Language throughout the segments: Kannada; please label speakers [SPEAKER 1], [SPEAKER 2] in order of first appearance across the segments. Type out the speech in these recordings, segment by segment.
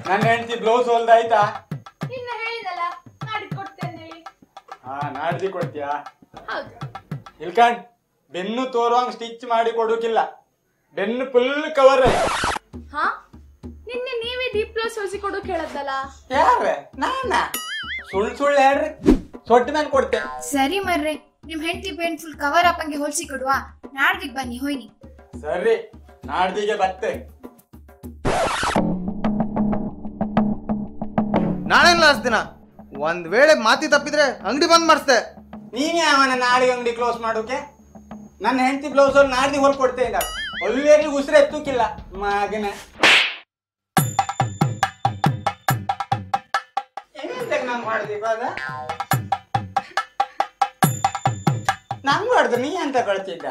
[SPEAKER 1] ನನ್ನ ಹೆಂಡತಿ ಬ್ಲೌಸ್ ಹೊಲ್ದಾಯ್ತಾ
[SPEAKER 2] ಇನ್ನ ಹೇಳಿದಲ್ಲ ನಾಡಿದ್ ಕೊಡ್ತೇನೆ ಹೇಳಿ
[SPEAKER 1] ಹಾ ನಾಡ್ದಿ ಕೊಡ್ತೀಯಾ
[SPEAKER 2] ಹೌದು
[SPEAKER 1] ಇಲ್ಕಂಡ್ ಬೆನ್ನು ತೋರುವಂಗ್ ಸ್ಟಿಚ್ ಮಾಡಿ ಕೊಡೋಕಿಲ್ಲ ಬೆನ್ನು ಫುಲ್ ಕವರ್
[SPEAKER 2] ಹಾ ನಿನ್ನೆ ನೀವೇ ಡೀಪ್ ಕ್ಲೋಸ್ ಹೊಲಿಸಿ ಕೊಡೋಕ್ ಹೇಳದ್ದಲ್ಲ
[SPEAKER 1] ಯಾರ ನಾನ ಸುಳ್ಳು ಸುಳ್ಳು ಹೇಳ್ರಿ ಸೊಟ್ಟ ಮೇಲೆ ಕೊಡ್ತೆ
[SPEAKER 3] ಸರಿ ಮರ್ರೆ ನಿಮ್ ಹೆಂಡತಿ ಪೇಂಟ್ ಫುಲ್ ಕವರ್ ಅಪ್ ಹಂಗೆ ಹೊಲ್ಸಿ ಕೊಡುವ ನಾಡ್ದಿಗ್ ಬನ್ನಿ ಹೋಯ್ನಿ
[SPEAKER 1] ಸರಿ ನಾಡ್ದಿಗೆ ಬತ್ತೆ
[SPEAKER 4] ನಾಳೆ ಲಾಸ್ಟ್ ದಿನ ಒಂದ್ ವೇಳೆ ಮಾತಿ ತಪ್ಪಿದ್ರೆ ಅಂಗಡಿ ಬಂದ್ ಮಾಡಿಸ್ದೆ
[SPEAKER 1] ನೀನೇ ಅವನ ನಾಳೆಗೆ ಅಂಗಡಿ ಕ್ಲೋಸ್ ಮಾಡೋಕೆ ನನ್ನ ಹೆಂಡತಿ ಬ್ಲೌಸ್ ಅಲ್ಲಿ ನಾಡ್ದಿ ಹೊಲ್ ಕೊಡ್ತೇ ಇಲ್ಲ ಒಳ್ಳೆಯ ಉಸಿರು ಎತ್ತುಕಿಲ್ಲ ಮಗನ ಎಂತಕ್ ನಂಗ್ ಮಾಡ್ದಿ ಇವಾಗ ನಂಗ್ ಮಾಡ್ದು ನೀ ಅಂತ ಕಳ್ತಿದ್ದ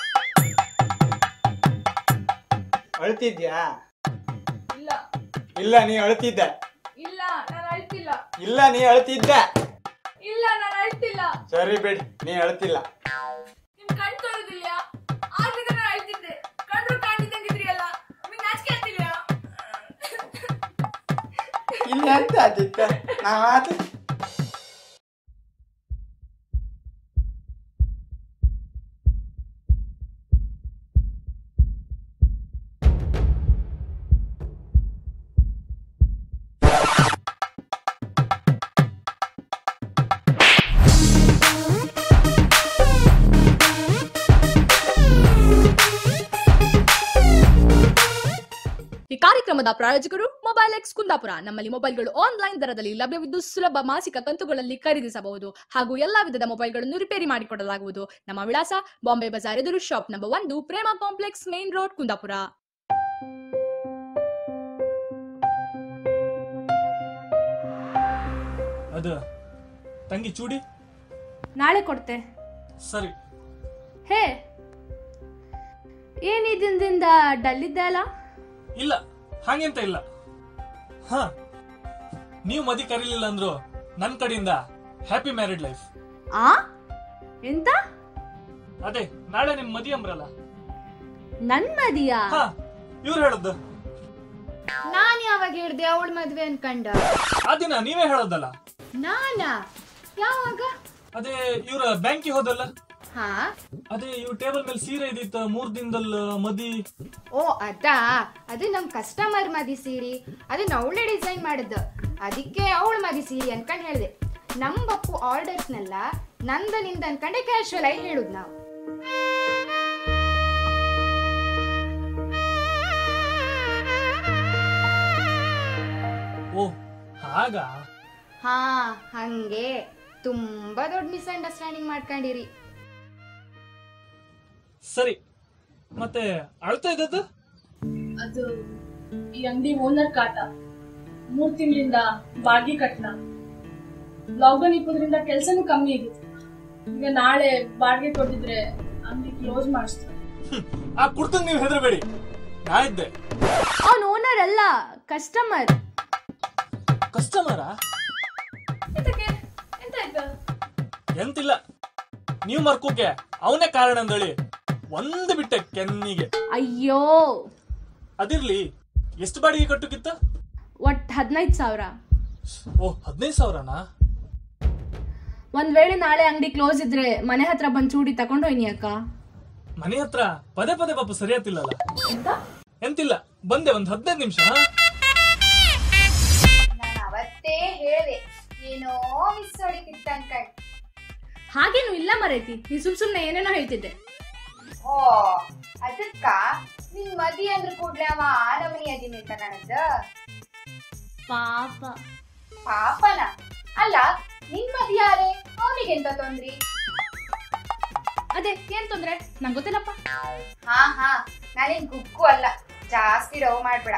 [SPEAKER 1] ಅಳ್ತಿದ್ಯಾ
[SPEAKER 2] ಇಲ್ಲ
[SPEAKER 1] ಇಲ್ಲ ನೀ ಅಳ್ತಿದ್ದ
[SPEAKER 2] ಇಲ್ಲ ನಾನು ಅಳ್ತಿಲ್ಲ
[SPEAKER 1] ಇಲ್ಲ ನೀ ಅಳ್ತಿದ್ದ
[SPEAKER 2] ಇಲ್ಲ ನಾನು ಅಳ್ತಿಲ್ಲ
[SPEAKER 1] ಸರಿ ಬಿಡಿ ನೀ ಅಳ್ತಿಲ್ಲ
[SPEAKER 2] ನಿಮ್ ಕಣ್ ತೊಳೆದಿಲ್ಲ ಆಗ್ಲಿದ್ರೆ ನಾನು ಅಳ್ತಿದ್ದೆ ಕಂಡ್ರು ಕಾಣಿದಂಗಿದ್ರಿ ಅಲ್ಲ ನಿಮ್ಗೆ ನಾಚಿಕೆ ಆಗ್ತಿಲ್ಲ
[SPEAKER 1] ಇಲ್ಲಿ ಎಂತ ಆದಿತ್ತ ನಾ ಮಾತು
[SPEAKER 5] ಈ ಕಾರ್ಯಕ್ರಮದ ಪ್ರಾಯೋಜಕರು ಮೊಬೈಲ್ ಎಕ್ಸ್ ಕುಂದಾಪುರ ನಮ್ಮಲ್ಲಿ ಮೊಬೈಲ್ಗಳು ಆನ್ಲೈನ್ ದರದಲ್ಲಿ ಲಭ್ಯವಿದ್ದು ಸುಲಭ ಮಾಸಿಕ ಕಂತುಗಳಲ್ಲಿ ಖರೀದಿಸಬಹುದು ಹಾಗೂ ಎಲ್ಲಾ ವಿಧದ ಮೊಬೈಲ್ಗಳನ್ನು ರಿಪೇರಿ ಮಾಡಿಕೊಡಲಾಗುವುದು ನಮ್ಮ ವಿಳಾಸ ಬಾಂಬೆ ಬಜಾರ್ ಎದುರು ಶಾಪ್ ನಂಬರ್ ಒಂದು Prema complex main road Kundapura
[SPEAKER 6] ಅದ ತಂಗಿ ಚೂಡಿ
[SPEAKER 2] ನಾಳೆ ಕೊಡ್ತೆ
[SPEAKER 6] ಸರಿ
[SPEAKER 2] ಹೇ ಏನ್ ಈ ದಿನದಿಂದ ಡಲ್ ಇದ್ದೆ ಅಲ್ಲ
[SPEAKER 6] ಇಲ್ಲ ಹಾಗೆಂತ ಇಲ್ಲ ಹಾ ನೀವು ಮದಿ ಕರೀಲಿಲ್ಲ ಅಂದ್ರು ನನ್ ಕಡೆಯಿಂದ ಹ್ಯಾಪಿ ಮ್ಯಾರಿಡ್ ಲೈಫ್
[SPEAKER 2] ಆ ಎಂತ
[SPEAKER 6] ಅದೇ ನಾಳೆ ನಿಮ್ ಮದಿ ಅಂಬ್ರಲ್ಲ
[SPEAKER 2] ನನ್ ಮದಿಯಾ
[SPEAKER 6] ಹಾ ಇವ್ರು ಹೇಳದ್ದು
[SPEAKER 3] ನಾನ್ ಯಾವಾಗ ಹೇಳ್ದೆ ಅವಳ ಮದ್ವೆ ಅನ್ಕಂಡ
[SPEAKER 6] ಆ ದಿನ ನೀವೇ ಹೇಳೋದಲ್ಲ
[SPEAKER 3] ನಾನಾ ಯಾವಾಗ
[SPEAKER 6] ಅದೇ ಇವ್ರ ಬ್ಯಾಂಕಿಗೆ ಹೋದಲ್ಲ
[SPEAKER 3] ಹಾ
[SPEAKER 6] ಅದೇ ಇವ್ರ ಟೇಬಲ್ ಮೇಲೆ ಸೀರೆ ಇದ್ದಿತ್ತ ಮೂರ್ ದಿನದಲ್ಲ ಮದಿ
[SPEAKER 3] ಓ ಅದಾ ಅದು ನಮ್ ಕಸ್ಟಮರ್ ಮದಿ ಸೀರಿ ಅದನ್ನ ಅವಳೆ ಡಿಸೈನ್ ಮಾಡಿದ್ದು ಅದಕ್ಕೆ ಅವಳ ಮದಿ ಸೀರಿ ಅನ್ಕೊಂಡ್ ಹೇಳ್ದೆ ನಮ್ ಬಪ್ಪು ಆರ್ಡರ್ಸ್ನೆಲ್ಲ ನಂದ ನಿಂದ ಅನ್ಕೊಂಡೆ ಕ್ಯಾಶುವಲ್ ಆಗಿ ಹೇಳುದ್ ನಾವು
[SPEAKER 6] ಓ ಹಾಗಾ
[SPEAKER 3] ಹಾ ಹಂಗೆ ತುಂಬಾ ದೊಡ್ಡ ಮಿಸ್ಅಂಡರ್ಸ್ಟ್ಯಾಂಡಿಂಗ್ ಮಾಡ್ಕೊಂಡಿರಿ
[SPEAKER 6] ಸರಿ ಮತ್ತೆ ಅಳ್ತಾ ಇದ್ದದ್ದು
[SPEAKER 7] ಅದು ಈ ಅಂಗಡಿ ಓನರ್ ಕಾಟ ಮೂರ್ ತಿಂಗಳಿಂದ ಬಾಡಿಗೆ ಕಟ್ನ ಲಾಕ್ಡೌನ್ ಇಪ್ಪದ್ರಿಂದ ಕೆಲ್ಸನೂ ಕಮ್ಮಿ ಆಗಿತ್ತು ಈಗ ನಾಳೆ ಬಾಡಿಗೆ ಕೊಟ್ಟಿದ್ರೆ ಅಂಗಡಿ ಕ್ಲೋಸ್ ಮಾಡಿಸ್ತಾರೆ
[SPEAKER 6] ಹ್ಮ್. ಆ ಕುಡ್ತಂಗ್ ನೀವು ಹೆದರಬೇಡಿ ನಾ ಇದ್ದೆ
[SPEAKER 2] ಅವನ್ ಓನರ್ ಅಲ್ಲ ಕಸ್ಟಮರ್
[SPEAKER 6] ಕಸ್ಟಮರಾ
[SPEAKER 7] ಎಂತಕ್ಕೆ ಎಂತ ಆಯ್ತು
[SPEAKER 6] ಎಂತಿಲ್ಲ ನೀವು ಮರ್ಕೋಕೆ ಅವನೇ ಕಾರಣ ಅಂದಳಿ ಒಂದು ಬಿಟ್ಟೆ ಕೆನ್ನಿಗೆ
[SPEAKER 2] ಅಯ್ಯೋ
[SPEAKER 6] ಅದಿರ್ಲಿ ಎಷ್ಟು ಬಾಡಿಗೆ ಕಟ್ಟುಕಿತ್ತ
[SPEAKER 2] ಒಟ್ ಹದಿನೈದು ಸಾವಿರ
[SPEAKER 6] ಓ ಹದಿನೈದು ಸಾವಿರನಾ
[SPEAKER 2] ಒಂದ್ ವೇಳೆ ನಾಳೆ ಅಂಗಡಿ ಕ್ಲೋಸ್ ಇದ್ರೆ ಮನೆ ಹತ್ರ ಬಂದ್ ಚೂಡಿ ತಗೊಂಡ್ ಹೋಯ್ನಿ ಅಕ್ಕ
[SPEAKER 6] ಮನೆ ಹತ್ರ ಪದೇ ಪದೇ ಪಾಪ ಸರಿಯಾತಿಲ್ಲಲ್ಲ
[SPEAKER 2] ಎಂತ
[SPEAKER 6] ಎಂತಿಲ್ಲ ಬಂದೆ ಒಂದ್ ಹದಿನೈದು ನಿಮಿಷ
[SPEAKER 3] ನಾನು ಅವತ್ತೇ ಹೇಳ್ದೆ ಏನೋ ಮಿಸ್ ಹೊಡಿತಿತ್ತ ಅನ್ಕಂಡ್
[SPEAKER 2] ಹಾಗೇನು ಇಲ್ಲ ಮರೈತಿ ನೀ ಸುಮ್ ಸುಮ್ನೆ ಏನೇನೋ ಹೇಳ್ತಿದ್ದೆ
[SPEAKER 3] ಓ ಅದಕ್ಕ ನಿನ್ ಮದಿ ಅಂದ್ರ ಕೂಡ್ಲೆ ಅವ ಆ ನಮನಿ ಅದಿನಿ ಅಂತ ಕಾಣದ್ದ
[SPEAKER 2] ಪಾಪ
[SPEAKER 3] ಪಾಪನ ಅಲ್ಲ ನಿನ್ ಮದಿ ಯಾರೇ ಅವನಿಗೆಂತ ತೊಂದ್ರಿ
[SPEAKER 2] ಅದೇ ಏನ್ ತೊಂದ್ರೆ ನಂಗ್ ಗೊತ್ತಿಲ್ಲಪ್ಪ
[SPEAKER 3] ಹಾ ಹಾ ನಾನೇನ್ ಗುಕ್ಕು ಅಲ್ಲ ಜಾಸ್ತಿ ಡವ್ ಮಾಡ್ಬೇಡ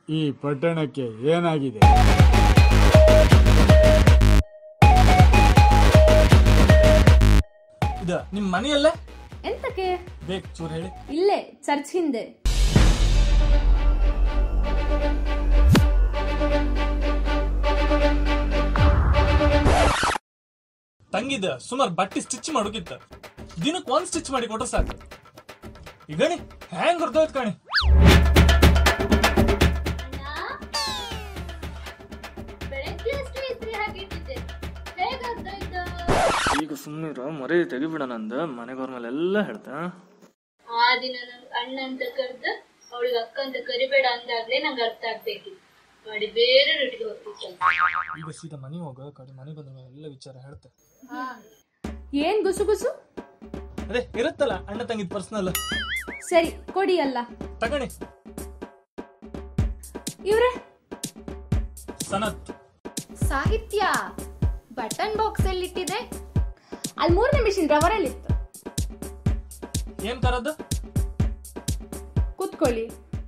[SPEAKER 8] ಈ ಪಟ್ಟಣಕ್ಕೆ ಏನಾಗಿದೆ
[SPEAKER 6] ಇದ ನಿಮ್ ಮನೆಯಲ್ಲೇ
[SPEAKER 7] ಎಂತಕ್ಕೆ
[SPEAKER 6] ಬೇಕು ಚೂರು ಹೇಳಿ
[SPEAKER 7] ಇಲ್ಲೇ ಚರ್ಚ್ ಹಿಂದೆ
[SPEAKER 6] ತಂಗಿದ ಸುಮಾರು ಬಟ್ಟೆ ಸ್ಟಿಚ್ ಮಾಡೋಕಿತ್ತ ದಿನಕ್ಕೆ ಒಂದ್ ಸ್ಟಿಚ್ ಮಾಡಿ ಕೊಟ್ರೆ ಸಾಕು ಈಗಣಿ ಹ್ಯಾಂಗ್ ಹೊರ್ದೋಯ್ತು ಕಣಿ
[SPEAKER 2] ಬೆಳಗ್ಗೆ ಅಷ್ಟು ಇಸ್ತ್ರಿ ಹಾಕಿಟ್ಟಿದ್ದೆ ಹೇಗಾಗ್ತಾಯ್ತು
[SPEAKER 6] ಈಗ ಸುಮ್ಮನಿರೋ ಮರಿ ತೆಗಿಬಿಡ ನಂದು ಮನೆಗವ್ರ ಮೇಲೆಲ್ಲ ಹೇಳ್ತಾ
[SPEAKER 2] ಆ ದಿನ ನಂಗೆ ಅಣ್ಣ ಅಂತ ಕರ್ದ ಅವಳಿಗೆ ಅಕ್ಕ ಅಂತ ಕರಿಬೇಡ ಅಂದಾಗ್ಲೇ ನಂಗೆ ಅರ್ಥ ಆಗ್ಬೇಕಿತ್ತು ಮಾಡಿ ಬೇರೆ ರೂಟಿಗೆ ಹೋಗ್ತಿತ್ತು
[SPEAKER 6] ಈಗ ಸೀದಾ ಮನೆ ಹೋಗ ಕಡೆ ಮನೆ ಬಂದ ಮೇಲೆ ಎಲ್ಲ ವಿಚಾರ ಹೇಳ್ತೆ
[SPEAKER 7] ಏನ್ ಗುಸು ಗುಸು
[SPEAKER 6] ಅದೇ ಇರುತ್ತಲ್ಲ ಅಣ್ಣ ತಂಗಿದ್ ಪರ್ಸನಲ್
[SPEAKER 7] ಸರಿ ಕೊಡಿ ಅಲ್ಲ
[SPEAKER 6] ತಗಣಿ
[SPEAKER 7] ಇವ್ರೆ
[SPEAKER 6] ಸನತ್
[SPEAKER 3] ಸಾಹಿತ್ಯ ಬಟನ್ ಬಾಕ್ಸ್ ಅಲ್ಲಿ ಇಟ್ಟಿದೆ
[SPEAKER 7] ಅಲ್ಲಿ ಮೂರನೇ ಮಿಷಿನ್ ರವರಲ್ಲಿ ಇತ್ತು
[SPEAKER 6] ಏನ್ ತರದ್ದು
[SPEAKER 7] ಕೂತ್ಕೊಳ್ಳಿ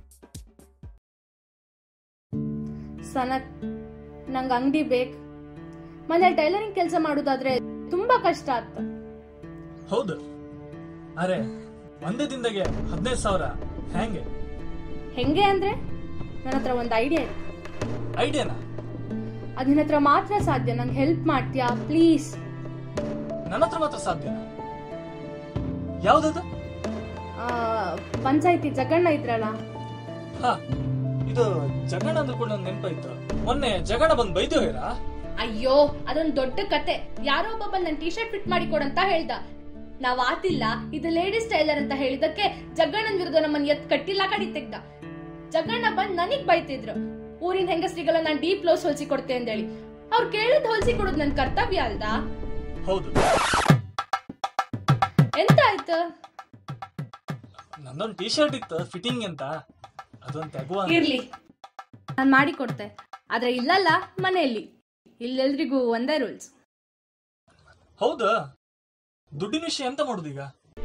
[SPEAKER 7] ಸನತ್ ನಂಗೆ ಅಂಗಡಿ ಬೇಕು ಮನೇಲಿ ಟೈಲರಿಂಗ್ ಕೆಲಸ ಮಾಡೋದಾದ್ರೆ ತುಂಬಾ ಕಷ್ಟ ಆತ
[SPEAKER 6] ಹೌದು ಅರೆ ಒಂದೇ ದಿನದಾಗೆ ಹದಿನೈದು ಸಾವಿರ ಹ್ಯಾಂಗೆ
[SPEAKER 7] ಹೆಂಗೆ ಅಂದ್ರೆ ನನ್ನ ಹತ್ರ ಒಂದು ಐಡಿಯಾ ಇದೆ
[SPEAKER 6] ಐಡಿಯಾನಾ
[SPEAKER 7] ಅದ್ ನಿನ್ನ ಹತ್ರ ಮಾತ್ರ ಸಾಧ್ಯ ನಂಗೆ ಹೆಲ್ಪ್ ಮಾಡ್ತೀಯಾ ಪ್ಲೀಸ್
[SPEAKER 6] ನನ್ನ ಹತ್ರ ಮಾತ್ರ ಸಾಧ್ಯನಾ ಯಾವ್ದದು
[SPEAKER 7] ಪಂಚಾಯತಿ ಜಗಣ್ಣ ಇದ್ರಲ್ಲ
[SPEAKER 6] ಹಾ ಇದು ಜಗಣ ಅಂದ್ರೂ ಕೂಡ ನಂಗೆ ನೆನಪಾಯ್ತು ಮೊನ್ನೆ ಜಗಣ ಬಂದ್ ಬೈದು ಹೇರಾ
[SPEAKER 7] ಅಯ್ಯೋ ಅದೊಂದು ದೊಡ್ಡ ಕತೆ ಯಾರೋ ಒಬ್ಬ ಬಂದ್ ನನ್ ಟಿ ಶರ್ಟ್ ಫಿಟ್ ಮಾಡಿ ಕೊಡಂತ ಹೇಳ್ದ ನಾವ್ ಆತಿಲ್ಲ ಇದು ಲೇಡೀಸ್ ಟೈಲರ್ ಅಂತ ಹೇಳಿದಕ್ಕೆ ಜಗ್ಗಣ್ಣನ್ ವಿರುದ್ಧ ನಮ್ಮನ್ನ ಎತ್ ಕಟ್ಟಿಲ್ಲ ಕಡಿ ತೆಗ್ದ ಜಗ್ಗಣ್ಣ ಬಂದ್ ನನಗ್ ಬೈತಿದ್ರು ಊರಿನ ಹೆಂಗಸ್ರಿಗೆಲ್ಲ ನಾನ್ ಡೀಪ್ ಬ್ಲೌಸ್ ಹೊಲ್ಸಿ ಕೊಡ್ತೆ ಅಂದೇಳಿ ಅವ್ರು ಕೇಳಿದ್ ಹೊಲ್ಸಿ ಕೊಡೋದ್ ನನ್ ಕರ್ತವ್ಯ ಅಲ್ದಾ
[SPEAKER 6] ಹೌದು
[SPEAKER 7] ಎಂತ ಆಯ್ತು
[SPEAKER 6] ನಂದೊಂದು ಟಿ ಶರ್ಟ್ ಇತ್ತು ಫಿಟ್ಟಿಂಗ್ ಅಂತ ಅದೊಂದು ತೆಗುವ
[SPEAKER 7] ಇರ್ಲಿ ನಾನ್ ಮಾಡಿ ಕೊಡ್ತೆ ಆದ್ರೆ ಇಲ್ಲಲ್ಲ ಮನೆಯಲ್ಲಿ ಇಲ್ಲೆಲ್ರಿಗೂ ಒಂದೇ ರೂಲ್ಸ್
[SPEAKER 6] ಹೌದಾ ದುಡ್ಡಿನ ವಿಷಯ ಎಂತ ಮಾಡುದೀಗ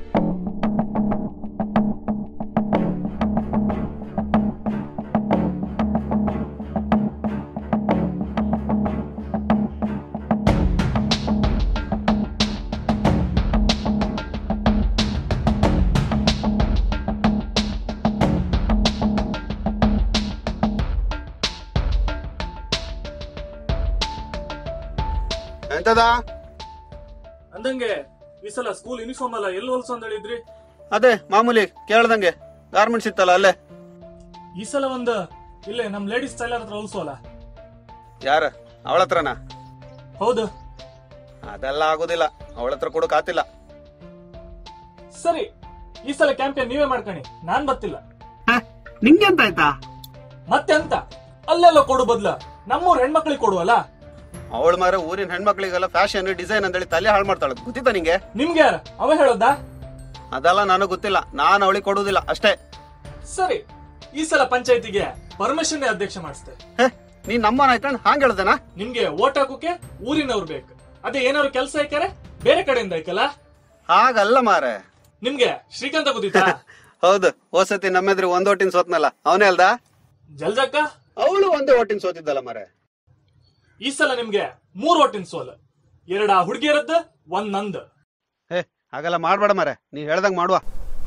[SPEAKER 9] ಎಂತದ
[SPEAKER 6] ಅಂದಂಗೆ ಈ ಸಲ ಸ್ಕೂಲ್ ಯೂನಿಫಾರ್ಮ್ ಅಲ್ಲ ಎಲ್ಲಿ ಹೊಲ್ಸು ಅಂತ ಹೇಳಿದ್ರಿ
[SPEAKER 9] ಅದೇ ಮಾಮೂಲಿ ಕೇಳ್ದಂಗೆ ಗಾರ್ಮೆಂಟ್ಸ್ ಇತ್ತಲ್ಲ ಅಲ್ಲೇ
[SPEAKER 6] ಈ ಸಲ ಒಂದು ಇಲ್ಲೇ ನಮ್ ಲೇಡೀಸ್ ಟೈಲರ್ ಹತ್ರ ಹೊಲ್ಸೋಲ್ಲ
[SPEAKER 9] ಯಾರ ಅವಳ ಹತ್ರನಾ
[SPEAKER 6] ಹೌದು
[SPEAKER 9] ಅದೆಲ್ಲ ಆಗೋದಿಲ್ಲ ಅವಳ ಹತ್ರ ಕೊಡಕ್ ಆತಿಲ್ಲ
[SPEAKER 6] ಸರಿ ಈ ಸಲ ಕ್ಯಾಂಪೇನ್ ನೀವೇ ಮಾಡ್ಕಣಿ ನಾನ್ ಬರ್ತಿಲ್ಲ
[SPEAKER 9] ನಿಂಗೆ ಎಂತ ಆಯ್ತಾ
[SPEAKER 6] ಮತ್ತೆ ಅಂತ ಅಲ್ಲೆಲ್ಲ ಕೊಡು ಬದ್ಲ ನಮ್ಮೂರ್ ಹೆಣ್ಮಕ್ಳಿಗೆ ಕೊಡುವಲ್ಲ
[SPEAKER 9] ಅವಳ ಮಾರ ಊರಿನ ಹೆಣ್ಮಕ್ಳಿಗೆಲ್ಲ ಫ್ಯಾಷನ್ ಡಿಸೈನ್ ಅಂತೇಳಿ ತಲೆ ಹಾಳು ಮಾಡ್ತಾಳೆ ಗೊತ್ತಿತ್ತಾ ನಿಂಗೆ
[SPEAKER 6] ನಿಮ್ಗೆ ಯಾರ ಅವ ಹೇಳೋದಾ
[SPEAKER 9] ಅದೆಲ್ಲ ನನಗೆ ಗೊತ್ತಿಲ್ಲ ನಾನು ಅವಳಿಗೆ ಕೊಡುವುದಿಲ್ಲ ಅಷ್ಟೇ
[SPEAKER 6] ಸರಿ ಈ ಸಲ ಪಂಚಾಯತಿಗೆ ಪರಮೇಶ್ವರನೇ ಅಧ್ಯಕ್ಷ ಮಾಡಿಸ್ತೆ
[SPEAKER 9] ಹೇ ನೀನ್ ನಮ್ಮನ ಆಯ್ಕಂಡ್ ಹಾಂಗ್ ಹೇಳ್ದನ
[SPEAKER 6] ನಿಮ್ಗೆ ಓಟ್ ಹಾಕೋಕೆ ಊರಿನವ್ರು ಬೇಕು ಅದೇ ಏನಾದ್ರು ಕೆಲಸ ಐಕಾರೆ ಬೇರೆ ಕಡೆಯಿಂದ ಐಕಲ್ಲ
[SPEAKER 9] ಹಾಗಲ್ಲ ಮಾರೆ
[SPEAKER 6] ನಿಮ್ಗೆ ಶ್ರೀಕಾಂತ ಗೊತ್ತಿತ್ತಾ
[SPEAKER 9] ಹೌದು ಹೋಸತಿ ನಮ್ಮೆದ್ರಿ ಒಂದ್ ಓಟಿನ ಸೋತ್ನಲ್ಲ ಅವನೇ ಅಲ್ದ
[SPEAKER 6] ಜಲ್ಜಕ್ಕ
[SPEAKER 9] ಅವಳು ಒಂದೇ ಓಟಿನ ಸೋತಿದ್ದಲ್ಲ ಮಾರೆ
[SPEAKER 6] ಈ ಸಲ ನಿಮ್ಗೆ ಮೂರ್ ಓಟಿನ ಸೋಲ್ ಎರಡ ಹುಡುಗಿಯರದ್ದು ಒಂದ್ ನಂದ್
[SPEAKER 9] ಹೇ ಹಾಗೆಲ್ಲ ಮಾಡ್ಬೇಡ ಮಾರೆ ನೀ ಹೇಳ್ದಂಗ್ ಮಾಡುವ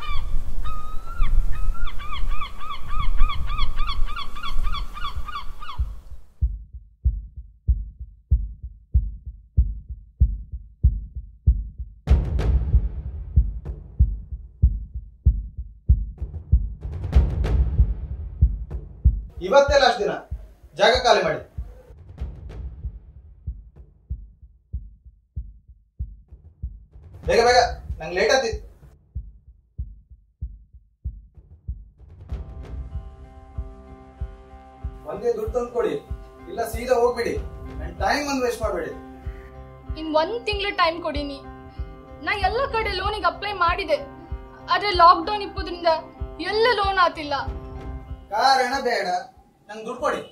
[SPEAKER 4] ಇವತ್ತೇ ಲಾಸ್ಟ್ ದಿನ ಜಾಗ ಖಾಲಿ ಮಾಡಿ ಬೇಗ ಬೇಗ ನಂಗೆ ಲೇಟ್ ಆತಿತ್ತು ಒಂದೇ ದುಡ್ಡು ತಂದು ಕೊಡಿ ಇಲ್ಲ ಸೀದಾ ಹೋಗ್ಬಿಡಿ ನನ್ನ ಟೈಮ್ ಒಂದು ವೇಸ್ಟ್ ಮಾಡಬೇಡಿ
[SPEAKER 5] ಇನ್ ಒಂದ್ ತಿಂಗಳು ಟೈಮ್ ಕೊಡಿನಿ ನಾ ಎಲ್ಲ ಕಡೆ ಲೋನಿಗೆ ಅಪ್ಲೈ ಮಾಡಿದೆ ಆದ್ರೆ ಲಾಕ್ಡೌನ್ ಇಪ್ಪುದ್ರಿಂದ ಎಲ್ಲ ಲೋನ್ ಆತಿಲ್ಲ
[SPEAKER 4] ಕಾರಣ ಬೇಡ ನಂಗೆ ದುಡ್ಡು ಕೊಡಿ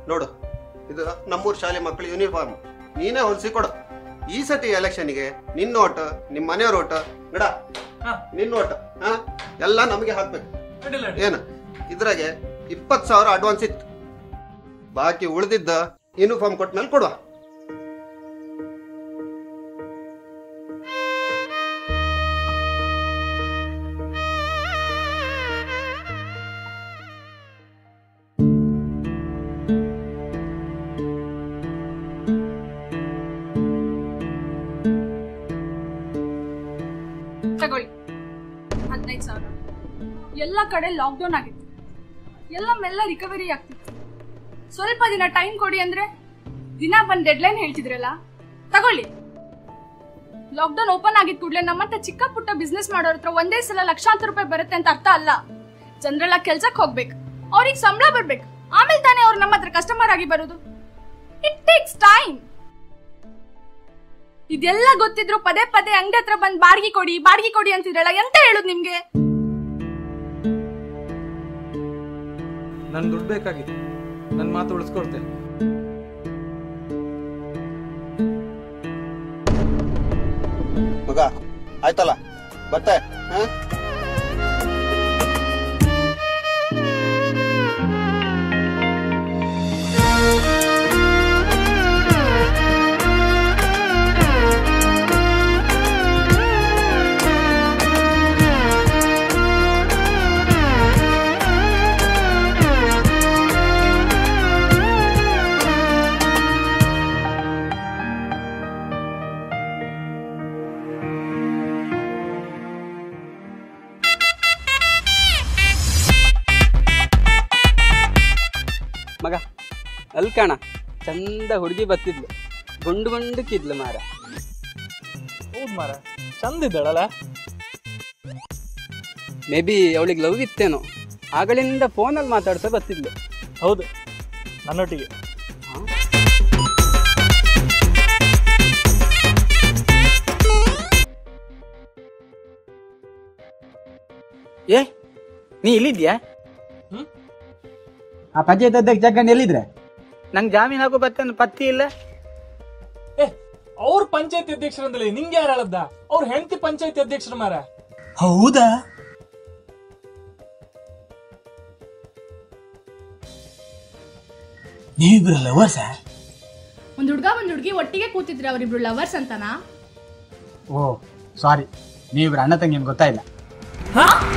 [SPEAKER 9] ನೋಡು ಇದು ನಮ್ಮೂರ್ ಶಾಲೆ ಮಕ್ಕಳು ಯೂನಿಫಾರ್ಮ್ ನೀನೇ ಹೊಲ್ಸಿ ಕೊಡು ಈ ಸತಿ ಎಲೆಕ್ಷನ್ಗೆ ನಿನ್ನ ಓಟ್ ನಿಮ್ಮ ಮನೆಯವ್ರ ಓಟ್ ಗಡ
[SPEAKER 6] ಹಾ.
[SPEAKER 9] ನಿನ್ನ ಓಟ್ ಹಾ ಎಲ್ಲ ನಮಗೆ ಹಾಕ್ಬೇಕು
[SPEAKER 6] ಅಡ್ಡಿಲ್ಲ
[SPEAKER 9] ಏನು ಇದ್ರಾಗೆ ಇಪ್ಪತ್ತು ಸಾವಿರ ಅಡ್ವಾನ್ಸ್ ಇತ್ತು ಬಾಕಿ ಉಳಿದಿದ್ದ ಯೂನಿಫಾರ್ಮ್ ಕೊಟ್ಮೇಲೆ ಕೊಡುವ
[SPEAKER 7] ತಗೊಳ್ಳಿ ಹದಿನೈದು ಸಾವಿರ ಎಲ್ಲ ಕಡೆ ಲಾಕ್ಡೌನ್ ಆಗಿತ್ತು ಎಲ್ಲ ಮೆಲ್ಲ ರಿಕವರಿ ಆಗ್ತಿತ್ತು ಸ್ವಲ್ಪ ದಿನ ಟೈಮ್ ಕೊಡಿ ಅಂದ್ರೆ ದಿನ ಬಂದ್ ಡೆಡ್ಲೈನ್ ಹೇಳ್ತಿದ್ರಲ್ಲ ತಗೊಳ್ಳಿ ಲಾಕ್ಡೌನ್ ಓಪನ್ ಆಗಿದ್ ಕೂಡಲೇ ನಮ್ಮಂತ ಚಿಕ್ಕ ಪುಟ್ಟ ಬಿಸ್ನೆಸ್ ಮಾಡೋರ್ ಹತ್ರ ಒಂದೇ ಸಲ ಲಕ್ಷಾಂತರ ರೂಪಾಯಿ ಬರುತ್ತೆ ಅಂತ ಅರ್ಥ ಅಲ್ಲ ಜನರೆಲ್ಲ ಕೆಲ್ಸಕ್ಕೆ ಹೋಗ್ಬೇಕು ಅವ್ರಿಗೆ ಸಂಬಳ ಬರ್ಬೇಕು ಆಮೇಲೆ ತಾನೇ ಅವ್ರು ನಮ್ಮ ಹತ್ರ ಕಸ್ಟಮರ್ ಆಗಿ ಬರೋದು ಇಟ್ ಟೇಕ್ಸ್ ಟೈಮ್ ಇದೆಲ್ಲ ಗೊತ್ತಿದ್ರು ಪದೇ ಪದೇ ಅಂಗಡಿ ಹತ್ರ ಬಂದ್ ಬಾಡಿಗೆ ಕೊಡಿ ಬಾಡಿಗೆ ಕೊಡಿ ಅಂತಿದ್ರಲ್ಲ ಎಂತ ಹೇಳುದು ನಿಮ್ಗೆ
[SPEAKER 4] ನನ್ ದುಡ್ಡು ಬೇಕಾಗಿತ್ತು ನನ್ನ ಮಾತು ಉಳಿಸ್ಕೊಡ್ತೆ
[SPEAKER 9] ಮಗ ಆಯ್ತಲ್ಲ ಬತ್ತೆ ಹಾ
[SPEAKER 10] ಮಗ ಅಲ್ಲಿ ಕಾಣ ಚಂದ ಹುಡುಗಿ ಬತ್ತಿದ್ಲು ಗುಂಡು ಗುಂಡುಕಿದ್ಲು ಮಾರ
[SPEAKER 6] ಹೌದ್ ಮಾರ ಚಂದ ಇದ್ದಾಳಲ್ಲ
[SPEAKER 10] ಮೇ ಬಿ ಅವಳಿಗೆ ಲವ್ ಇತ್ತೇನೋ ಆಗಳಿಂದ ಫೋನಲ್ಲಿ ಮಾತಾಡ್ತಾ ಬತ್ತಿದ್ಲು
[SPEAKER 6] ಹೌದು ನನ್ನೊಟ್ಟಿಗೆ
[SPEAKER 1] ಏ ನೀ ಇಲ್ಲಿದ್ಯಾ
[SPEAKER 6] ಹ್ಮ್?
[SPEAKER 1] ಆ ಪಂಚಾಯತ್ ಅಧ್ಯಕ್ಷ ಜಗ್ಗಂಡ್ ಎಲ್ಲಿದ್ರೆ ನಂಗೆ ಜಾಮೀನ್ ಹಾಕೋ ಬತ್ತ ಪತ್ತಿ ಇಲ್ಲ
[SPEAKER 6] ಏ ಅವ್ರ ಪಂಚಾಯತಿ ಅಧ್ಯಕ್ಷರಂದಲ್ಲಿ ನಿಂಗೆ ಯಾರು ಹೇಳದ್ದ ಅವ್ರ ಹೆಂಡತಿ ಪಂಚಾಯತಿ ಅಧ್ಯಕ್ಷರು ಮಾರ
[SPEAKER 1] ಹೌದಾ ನೀವಿಬ್ರು ಲವರ್ಸ
[SPEAKER 7] ಒಂದ್ ಹುಡ್ಗ ಒಂದ್ ಹುಡ್ಗಿ ಒಟ್ಟಿಗೆ ಕೂತಿದ್ರೆ ಅವರಿಬ್ರು ಲವರ್ಸ್ ಅಂತನಾ
[SPEAKER 1] ಓ ಸಾರಿ ನೀವಿಬ್ರು ಅಣ್ಣ ತಂಗಿ ಗೊತ್ತಾಯಿಲ್ಲ
[SPEAKER 6] ಹಾ